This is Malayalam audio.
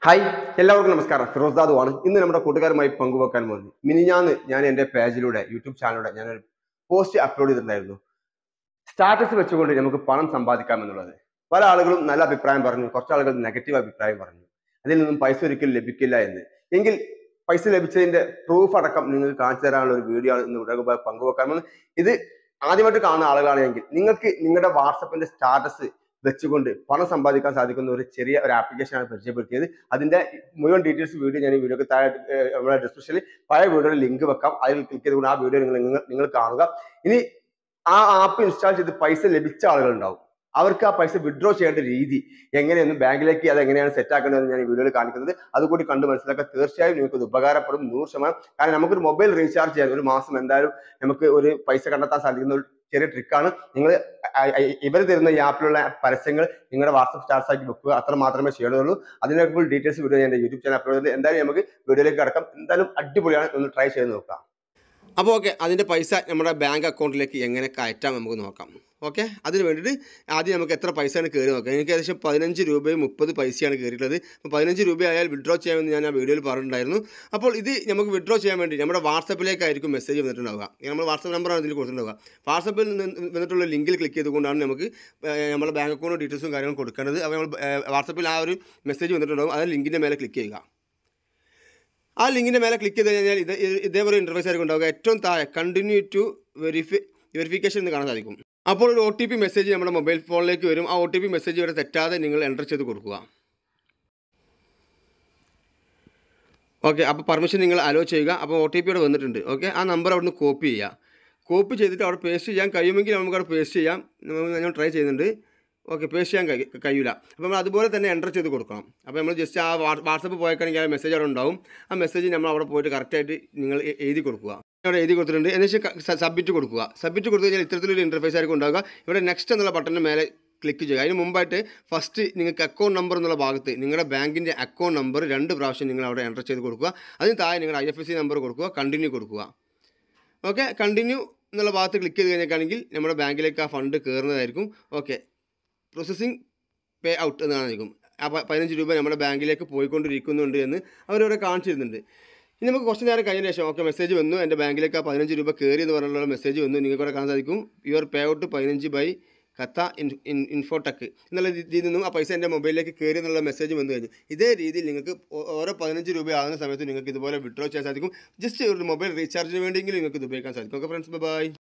ഹായ് എല്ലാവർക്കും നമസ്കാരം ഫിറോസ് ദാദു ആണ് ഇന്ന് നമ്മുടെ കൂട്ടുകാരുമായി പങ്കുവെക്കാൻ പോകുന്നത് മിനിഞ്ഞാന്ന് ഞാൻ എൻ്റെ പേജിലൂടെ യൂട്യൂബ് ചാനലിലൂടെ ഞാനൊരു പോസ്റ്റ് അപ്ലോഡ് ചെയ്തിട്ടുണ്ടായിരുന്നു സ്റ്റാറ്റസ് വെച്ചുകൊണ്ട് നമുക്ക് പണം സമ്പാദിക്കാം എന്നുള്ളത് പല ആളുകളും നല്ല അഭിപ്രായം പറഞ്ഞു കുറച്ച് ആളുകൾ നെഗറ്റീവ് അഭിപ്രായം പറഞ്ഞു അതിൽ നിന്നും പൈസ ഒരിക്കലും ലഭിക്കില്ല എന്ന് എങ്കിൽ പൈസ ലഭിച്ചതിന്റെ പ്രൂഫ് അടക്കം നിങ്ങൾക്ക് കാണിച്ചു തരാനുള്ള ഒരു വീഡിയോ ആണ് ഇന്ന് ഇവിടെ പങ്കുവെക്കാൻ പോകുന്നത് ഇത് ആദ്യമായിട്ട് കാണുന്ന ആളുകളാണെങ്കിൽ നിങ്ങൾക്ക് നിങ്ങളുടെ വാട്സപ്പിന്റെ സ്റ്റാറ്റസ് വെച്ചുകൊണ്ട് പണം സമ്പാദിക്കാൻ സാധിക്കുന്ന ഒരു ചെറിയ ഒരു ആപ്ലിക്കേഷനാണ് പരിചയപ്പെടുത്തിയത് അതിന്റെ മുഴുവൻ ഡീറ്റെയിൽസ് വീഡിയോ ഞാൻ ഈ വീഡിയോക്ക് താഴെ ഏർ, നമ്മുടെ ഡിസ്ക്രിപ്ഷനിൽ പഴയ വീഡിയോയുടെ ലിങ്ക് വെക്കാം അതിൽ ക്ലിക്ക് ചെയ്തുകൊണ്ട് ആ വീഡിയോ നിങ്ങൾ നിങ്ങൾ- നിങ്ങൾ കാണുക ഇനി ആ ആപ്പ് ഇൻസ്റ്റാൾ ചെയ്ത് പൈസ ലഭിച്ച ആളുകൾ ഉണ്ടാവും അവർക്ക് ആ പൈസ വിഡ്രോ ചെയ്യേണ്ട രീതി എങ്ങനെയെന്ന് ബാങ്കിലേക്ക് അത് എങ്ങനെയാണ് സെറ്റ് ആക്കേണ്ടതെന്ന് ഞാൻ ഈ വീഡിയോയിൽ കാണിക്കുന്നത് അതുകൂടി കണ്ട് മനസ്സിലാക്കാൻ തീർച്ചയായും നിങ്ങൾക്ക് ഇത് ഉപകാരപ്പെടും നൂറ് ശതമാനം കാരണം നമുക്കൊരു മൊബൈൽ റീചാർജ് ചെയ്യാൻ ഒരു മാസം എന്തായാലും നമുക്ക് ഒരു പൈസ കണ്ടെത്താൻ സാധിക്കുന്ന ഒരു ചെറിയ ട്രിക്കാണ് നിങ്ങൾ ഇവർ തരുന്ന ഈ ആപ്പിലുള്ള പരസ്യങ്ങൾ നിങ്ങളുടെ വാട്സപ്പ് സ്റ്റാർസ് ആക്കി വെക്കുക അത്ര മാത്രമേ ചെയ്യേണ്ടതുള്ളൂ അതിനൊക്കെ ഫുൾ ഡീറ്റെയിൽസ് വീഡിയോ ഞാൻ യൂട്യൂബ് ചാനൽ അപ്ലോഡ് ചെയ്ത് എന്തായാലും നമുക്ക് വീഡിയോയിലേക്ക് കിടക്കാം എന്തായാലും അടിപൊളിയാണ് ഒന്ന് ട്രൈ ചെയ്ത് നോക്കാം അപ്പോൾ ഓക്കെ അതിൻ്റെ പൈസ നമ്മുടെ ബാങ്ക് അക്കൗണ്ടിലേക്ക് എങ്ങനെ കയറ്റാം നമുക്ക് നോക്കാം ഓക്കെ അതിന് വേണ്ടിയിട്ട് ആദ്യം നമുക്ക് എത്ര പൈസയാണ് കയറി നോക്കാം എനിക്ക് ഏകദേശം പതിനഞ്ച് രൂപയും മുപ്പത് പൈസയാണ് കയറിയിട്ടുള്ളത് അപ്പോൾ പതിനഞ്ച് രൂപ ആയാൽ വിഡ്രോ ചെയ്യാമെന്ന് ഞാൻ ആ വീഡിയോയിൽ പറഞ്ഞിട്ടുണ്ടായിരുന്നു അപ്പോൾ ഇത് നമുക്ക് വിഡ്രോ ചെയ്യാൻ വേണ്ടി നമ്മുടെ വാട്സപ്പിലേക്കായിരിക്കും മെസ്സേജ് വന്നിട്ടുണ്ടാവുക നമ്മൾ വാട്സപ്പ് നമ്പറാണ് ഇതിൽ കൊടുത്തിട്ടുണ്ടാവുക വാട്സപ്പിൽ നിന്ന് വന്നിട്ടുള്ള ലിങ്കിൽ ക്ലിക്ക് ചെയ്തുകൊണ്ടാണ് നമുക്ക് ഏർ, നമ്മുടെ ബാങ്ക് അക്കൗണ്ട് ഡീറ്റെയിൽസും കാര്യങ്ങളും കൊടുക്കേണ്ടത് അപ്പോൾ നമ്മൾ ഏർ, വാട്സപ്പിൽ ആ ഒരു മെസ്സേജ് വന്നിട്ടുണ്ടാവും ആ ലിങ്കിൻ്റെ മേലെ ക്ലിക്ക് ചെയ്യുക ആ ലിങ്കിൻ്റെ മേലെ ക്ലിക്ക് ചെയ്ത് കഴിഞ്ഞാൽ ഇത് ഇത് ഇതേപോലെ ഇൻ്റർഫേസ് ആയിരിക്കും ഉണ്ടാവുക ഏറ്റവും താഴെ കണ്ടിന്യൂ ടു വെരിഫൈ വെരിഫിക്കേഷൻ എന്ന് കാണാൻ സാധിക്കും അപ്പോൾ ഒരു ഒ ടി പി മെസ്സേജ് നമ്മുടെ മൊബൈൽ ഫോണിലേക്ക് വരും ആ ഒ ടി പി മെസ്സേജ് ഇവിടെ തെറ്റാതെ നിങ്ങൾ എൻ്റർ ചെയ്ത് കൊടുക്കുക ഓക്കെ അപ്പോൾ പെർമിഷൻ നിങ്ങൾ അലോ ചെയ്യുക അപ്പോൾ ഒ ടി പി ഇവിടെ വന്നിട്ടുണ്ട് ഓക്കെ ആ നമ്പർ അവിടുന്ന് കോപ്പി ചെയ്യുക കോപ്പി ചെയ്തിട്ട് അവിടെ പേസ്റ്റ് ചെയ്യാൻ കഴിയുമെങ്കിൽ നമുക്ക് അവിടെ പേസ്റ്റ് ചെയ്യാം നമ്മൾ- ഞാൻ ട്രൈ ചെയ്യുന്നുണ്ട് ഓക്കെ പേസ്റ്റ് ചെയ്യാൻ കഴി കഴിയില്ല അപ്പോൾ നമ്മൾ അതുപോലെ തന്നെ എൻ്റർ ചെയ്ത് കൊടുക്കണം അപ്പോൾ നമ്മൾ ജസ്റ്റ് ആ വാ- വാട്സപ്പ് പോയേക്കാണെങ്കിൽ ആ മെസ്സേജ് അവിടെ ഉണ്ടാവും ആ മെസ്സേജ് നമ്മൾ അവിടെ പോയിട്ട് കറക്റ്റായിട്ട് നിങ്ങൾ എ- എഴുതി കൊടുക്കുക അവിടെ എഴുതി കൊടുത്തിട്ടുണ്ട് എന്നുവെച്ചാൽ സബ്മിറ്റ് കൊടുക്കുക സബ്മിറ്റ് കൊടുത്തു കഴിഞ്ഞാൽ ഇത്തരത്തിലൊരു ഇൻ്റർഫേസ് ആയിരിക്കും ഉണ്ടാവുക ഇവിടെ നെക്സ്റ്റ് എന്നുള്ള ബട്ടൻ്റെ മേലെ ക്ലിക്ക് ചെയ്യുക അതിന് മുമ്പായിട്ട് ഫസ്റ്റ് നിങ്ങൾക്ക് അക്കൗണ്ട് നമ്പർ എന്നുള്ള ഭാഗത്ത് നിങ്ങളുടെ ബാങ്കിൻ്റെ അക്കൗണ്ട് നമ്പർ രണ്ട് പ്രാവശ്യം നിങ്ങൾ അവിടെ എൻ്റർ ചെയ്ത് കൊടുക്കുക അതിന് താഴെ നിങ്ങളുടെ I F S C number കൊടുക്കുക കണ്ടിന്യൂ കൊടുക്കുക ഓക്കെ കണ്ടിന്യൂ എന്നുള്ള ഭാഗത്ത് ക്ലിക്ക് ചെയ്ത് കഴിഞ്ഞേക്കാണെങ്കിൽ നമ്മുടെ ബാങ്കിലേക്ക് ആ ഫണ്ട് കയറുന്നതായിരിക്കും ഓക്കെ പ്രോസസ്സിങ് പേ ഔട്ട് എന്നായിരിക്കും ആ പ- പതിനഞ്ച് രൂപ നമ്മുടെ ബാങ്കിലേക്ക് പോയിക്കൊണ്ടിരിക്കുന്നുണ്ട് എന്ന് അവരിവിടെ കാണിച്ചിരുന്നുണ്ട് ഇനി നമുക്ക് കുറച്ച് നേരം കഴിഞ്ഞ ശേഷം ഓക്കെ മെസ്സേജ് വന്നു എൻ്റെ ബാങ്കിലേക്ക് ആ പതിനഞ്ച് രൂപ കയറി എന്ന് പറഞ്ഞുള്ള മെസ്സേജ് വന്നു നിങ്ങൾക്ക് ഇവിടെ കാണാൻ സാധിക്കും യുവർ പേ ഔട്ട് പതിനഞ്ച് ബൈ കത്ത ഇൻ ഇൻ ഇൻഫോടെക് എന്നുള്ള രീതിയിൽ നിന്നും ആ പൈസ എൻ്റെ മൊബൈലിലേക്ക് കയറി എന്നുള്ള മെസ്സേജ് വന്നു കഴിഞ്ഞു ഇതേ രീതിയിൽ നിങ്ങൾക്ക് ഓ- ഓരോ പതിനഞ്ച് രൂപ ആകുന്ന സമയത്ത് നിങ്ങൾക്ക് ഇതുപോലെ വിഡ്രോ ചെയ്യാൻ സാധിക്കും ജസ്റ്റ് ഒരു മൊബൈൽ റീചാർജിന് വേണ്ടിയെങ്കിലും നിങ്ങൾക്ക് ഇത് ഉപയോഗിക്കാൻ സാധിക്കും ഓക്കെ ഫ്രണ്ട്സ് ബൈ